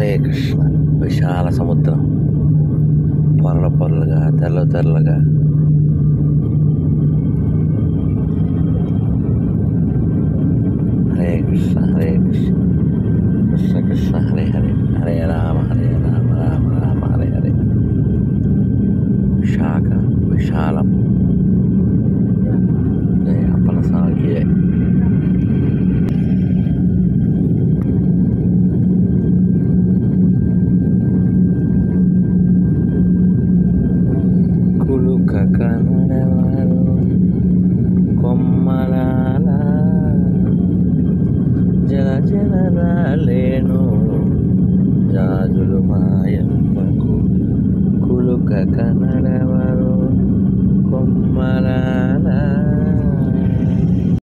హరే కృష్ణ విశాల సముద్రం పొరల పొరలుగా తెల్ల తెల్లగా హరే కృష్ణ హరే కృష్ణ కృష్ణ కృష్ణ హరే హరే హరే రామ హరే రామ రామ రామ హరే హరే విశాఖ విశాలం జయ అప్పన స్వామికి జయ. కులుక కనడవారు కొమ్మలాల జల జల రాలేను జాజులు మాయమ్మకు కులుక కనడవారు కొమ్మలాల